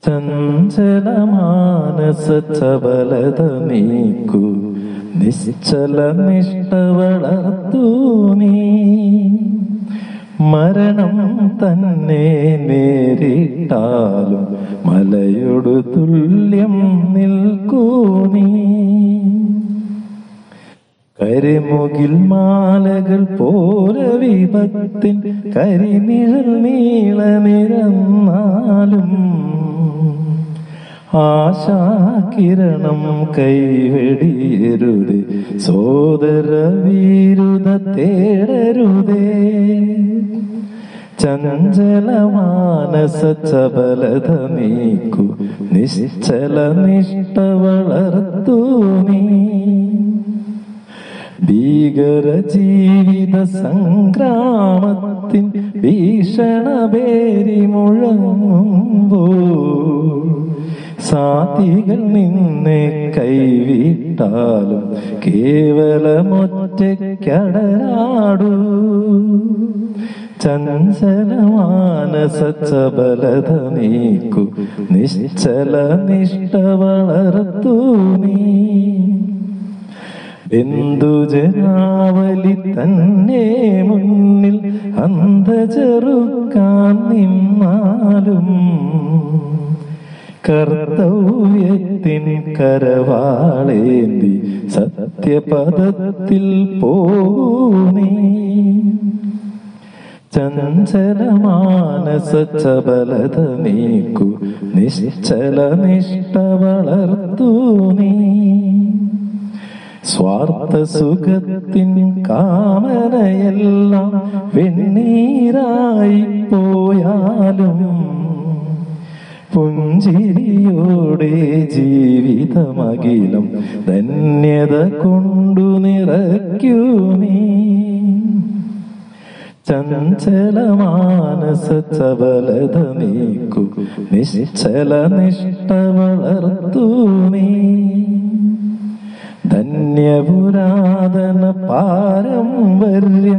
ചഞ്ചലമാനസ ചപലത നീക്കൂ നിശ്ചല നിഷ്ഠ വളർത്തൂ നീ മരണം തന്നെ നേരിട്ടാലും മലയോട് തുല്യം നിൽക്കൂ നീ കരിമുകിൽ മാലകൾ പോലെ വിപത്തിൻ കരിനിഴൽ നീള നിരന്നാലും ആശാകിരണം കൈവെടിയരുതേ സോദര വീരുത തേടരുതേ ചഞ്ചലമാനസ ചപലത നീക്കു നിശ്ചല നിഷ്ഠ വളർത്തൂ നീ ഭീകര ജീവിത സംഗ്രാമത്തിൻ ഭീഷണപേരി മുഴങ്ങുമ്പോൾ സാധികൾ നിന്നെ കൈവിട്ടാലും കേവലമൊറ്റയ്ക്കടരാടൂ ചഞ്ചലമാനസ ചപലത നീക്കു നിശ്ചല നിഷ്ഠ വളർത്തൂ നീ ബന്ധുജനാവലി തന്നെ മുന്നിൽ അന്ധ ചെറുക്കാൻ നിന്നാലും കർത്തവ്യത്തിൻ കരവാളേന്തി സത്യപദത്തിൽ പോണേ ചഞ്ചലമാനസ ചപലത നീക്കു നിശ്ചല നിഷ്ഠ വളർത്തൂ നീ സ്വാർത്ഥ സുഖത്തിൻ കാമനയെല്ലാം വെണ്ണീരായി പോയാലും പുഞ്ചിരിയോടെ ജീവിതമകിലം ധന്യത കൊണ്ടു നിറയ്ക്കൂ നീ ചഞ്ചലമാനസ ചപലത നീക്കു നിശ്ചല നിഷ്ഠ വളർത്തൂ നീ ധന്യപുരാതന പാരമ്പര്യം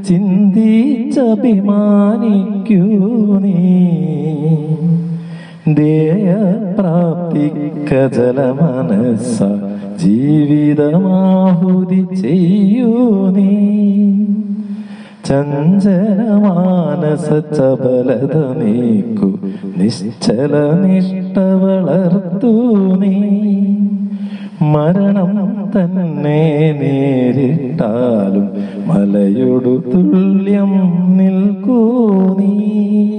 ചിന്തിച്ചഭിമാനിക്കൂ നീ ദേയപ്രാപ്തിക്കജല മനസ്സ ജീവിതമാഹുതി ചെയ്യൂ നീ ചഞ്ചലമാനസ ചപലത നീക്കു നിശ്ചല നിഷ്ഠ വളർത്തൂ നീ മരണം തന്നെ നേരിട്ടാലും മലയൊടു തുല്യം നിൽക്കൂ നീ